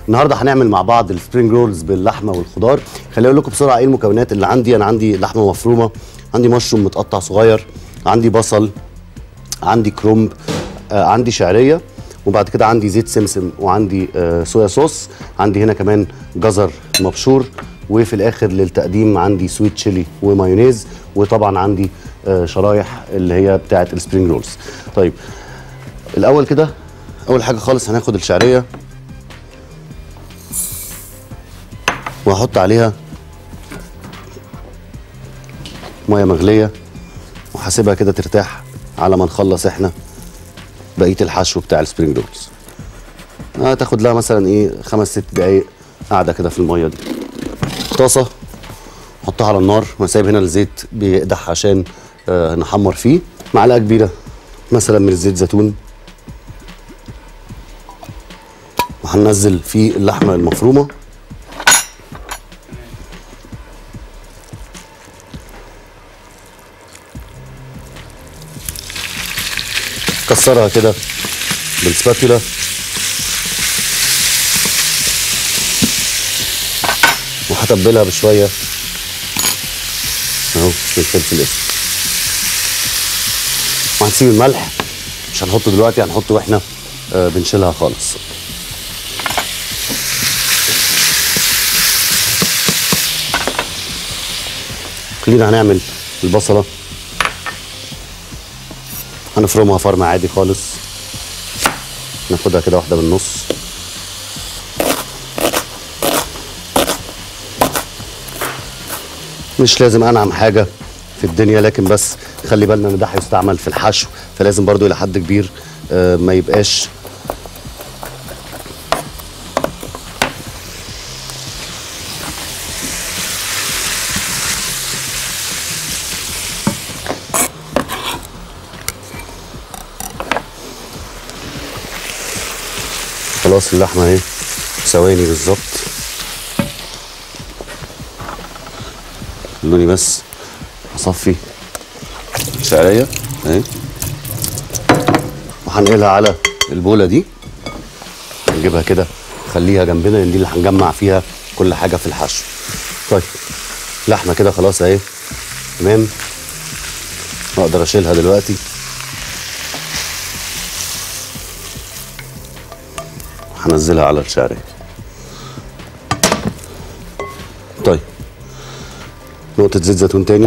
النهارده هنعمل مع بعض السبرينج رولز باللحمه والخضار خليني اقول لكم بسرعه ايه المكونات اللي عندي انا عندي لحمه مفرومه عندي مشروم متقطع صغير عندي بصل عندي كرومب آه عندي شعريه وبعد كده عندي زيت سمسم وعندي آه صويا صوص عندي هنا كمان جزر مبشور وفي الاخر للتقديم عندي سويت تشيلي ومايونيز وطبعا عندي آه شرايح اللي هي بتاعه السبرينج رولز طيب الاول كده اول حاجه خالص هناخد الشعريه وهحط عليها ميه مغليه وهسيبها كده ترتاح على ما نخلص احنا بقيه الحشو بتاع السبرينج رولز هتاخد لها مثلا ايه خمس ست دقايق قاعده كده في الميه دي طاسه نحطها على النار وسايب هنا الزيت بيقدح عشان آه نحمر فيه معلقه كبيره مثلا من الزيت زيتون وهننزل فيه اللحمه المفرومه كسرها كده بالسباتولا وهتبلها بشويه اهو بالفلفل الاسود وهنسيب الملح مش هنحطه دلوقتي هنحطه واحنا آه بنشيلها خالص خلينا هنعمل البصله هنفرمها فرم عادي خالص ناخدها كده واحده بالنص مش لازم انعم حاجه في الدنيا لكن بس خلي بالنا ان ده هيستعمل في الحشو فلازم برضو الى حد كبير آه ما يبقاش خلاص اللحمه اهي ثواني بالظبط خلوني بس اصفي الشعريه اهي وهنقلها على البوله دي نجيبها كده نخليها جنبنا لان دي اللي هنجمع فيها كل حاجه في الحشو طيب لحمه كده خلاص اهي تمام اقدر اشيلها دلوقتي هنزلها على الشعريه طيب نقطة زيت زيتون تاني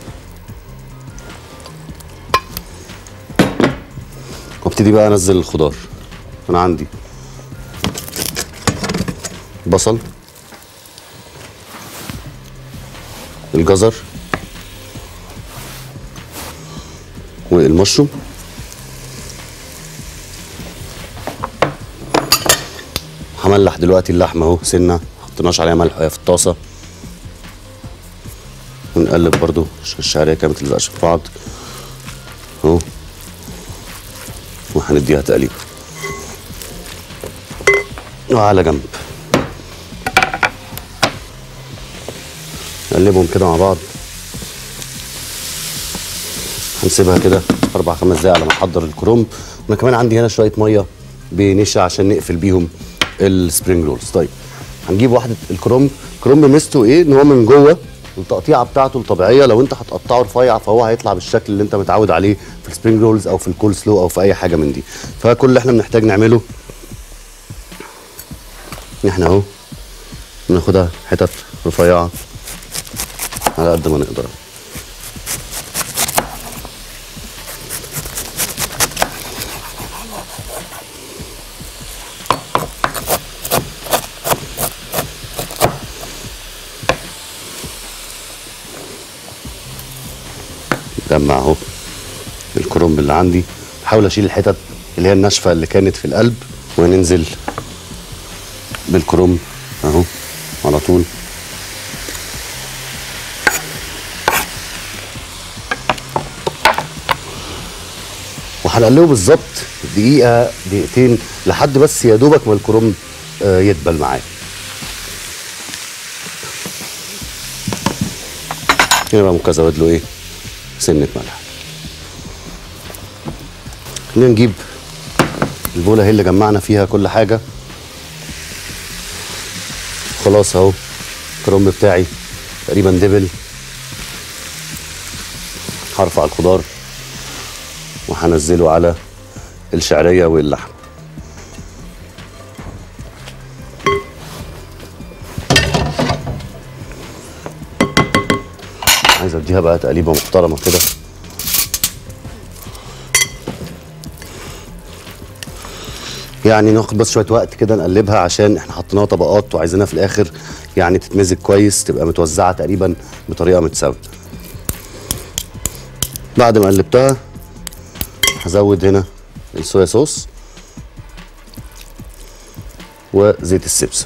وابتدي بقى انزل الخضار انا عندي بصل الجزر والمشروم هملح دلوقتي اللحمه اهو سنه حطيناش عليها ملح وهي في الطاسه ونقلب برضو الشعريه كده ما تلزقش في بعض اهو وهنديها تقليب وعلى جنب نقلبهم كده مع بعض هنسيبها كده اربع خمس دقايق على ما احضر الكرنب وانا كمان عندي هنا شويه ميه بنشا عشان نقفل بيهم السبرينج رولز طيب هنجيب واحده الكرنب الكرنب ميزته ايه ان هو من جوه التقطيعه بتاعته الطبيعيه لو انت هتقطعه رفيع فهو هيطلع بالشكل اللي انت متعود عليه في السبرينج رولز او في الكول سلو او في اي حاجه من دي فكل اللي احنا بنحتاج نعمله ان احنا اهو بناخدها حتت رفيعه على قد ما نقدر جمع اهو الكرنب اللي عندي بحاول اشيل الحتت اللي هي الناشفه اللي كانت في القلب وننزل بالكرنب اهو على طول وهنقلبه بالظبط دقيقه دقيقتين لحد بس يا دوبك ما الكرنب آه، يدبل معايا هنا بقى ممكن ازود له ايه سنه ملح خلينا نجيب البوله هي اللي جمعنا فيها كل حاجه وخلاص اهو الكرنب بتاعي تقريبا دبل هرفع الخضار وهنزله على الشعريه واللحم عايز اديها بقى تقليبه محترمه كده يعني ناخد بس شويه وقت كده نقلبها عشان احنا حطيناها طبقات وعايزينها في الاخر يعني تتمزج كويس تبقى متوزعه تقريبا بطريقه متساويه بعد ما قلبتها هزود هنا الصويا صوص وزيت السبسة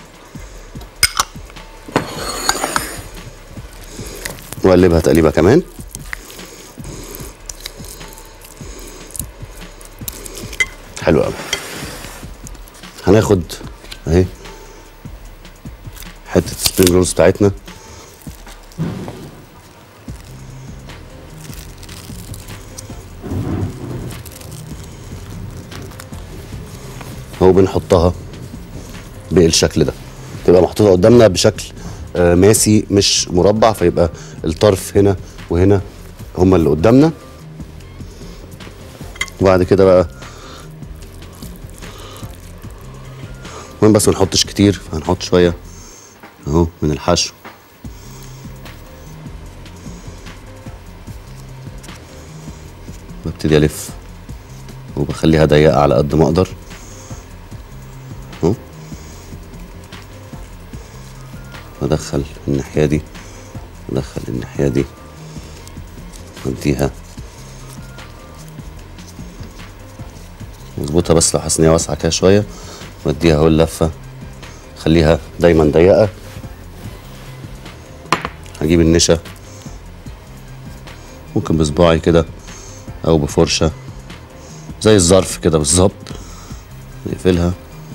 واقلبها تقليبه كمان حلو قوي هناخد اهي حته السبرينج رولز بتاعتنا اهو بنحطها بالشكل ده تبقى محطوطه قدامنا بشكل آه، ماسي مش مربع فيبقى الطرف هنا وهنا هما اللي قدامنا وبعد كده بقى المهم بس ما نحطش كتير فهنحط شويه اهو من الحشو ببتدي الف وبخليها ضيقه على قد ما اقدر اهو بدخل الناحيه دي بدخل الناحيه دي اديها مظبوطه بس لو حاسس ان هي واسعه كده شويه واديها اهو اللفه خليها دايما ضيقه هجيب النشا ممكن بصباعي كده او بفرشه زي الظرف كده بالظبط نقفلها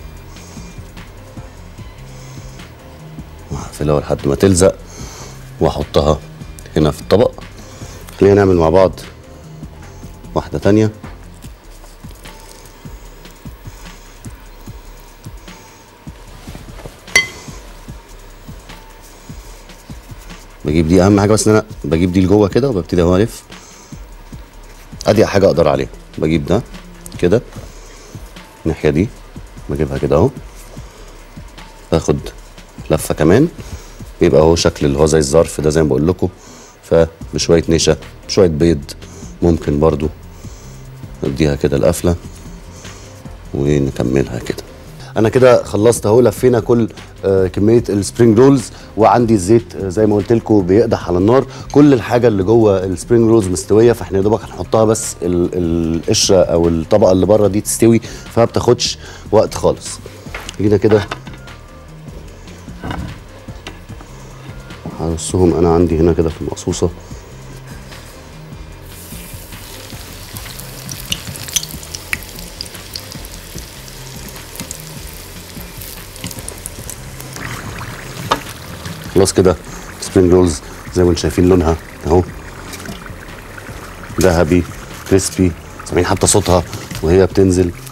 واقفلها لحد ما تلزق واحطها هنا في الطبق خلينا نعمل مع بعض واحده تانيه بجيب دي اهم حاجه بس ان انا بجيب دي لجوه كده وببتدي اهو الف ادي حاجه اقدر عليها بجيب ده كده الناحيه دي بجيبها كده اهو باخد لفه كمان بيبقى هو شكل اللي هو زي الظرف ده زي ما بقول لكم فبشويه نشا بشويه بيض ممكن برضو نديها كده القفله ونكملها كده انا كده خلصت اهو لفينا كل آه، كميه السبرينج رولز وعندي الزيت آه، زي ما قلت لكم بيقدح على النار كل الحاجه اللي جوه السبرينج رولز مستويه فاحنا يا دوبك هنحطها بس ال- القشره او الطبقه اللي بره دي تستوي فما بتاخدش وقت خالص جينا كده هرصهم انا عندي هنا كده في المقصوصه خلاص كده سبرينج رولز زي ما انتم شايفين لونها اهو ذهبي كريسبي سامعين حتى صوتها وهي بتنزل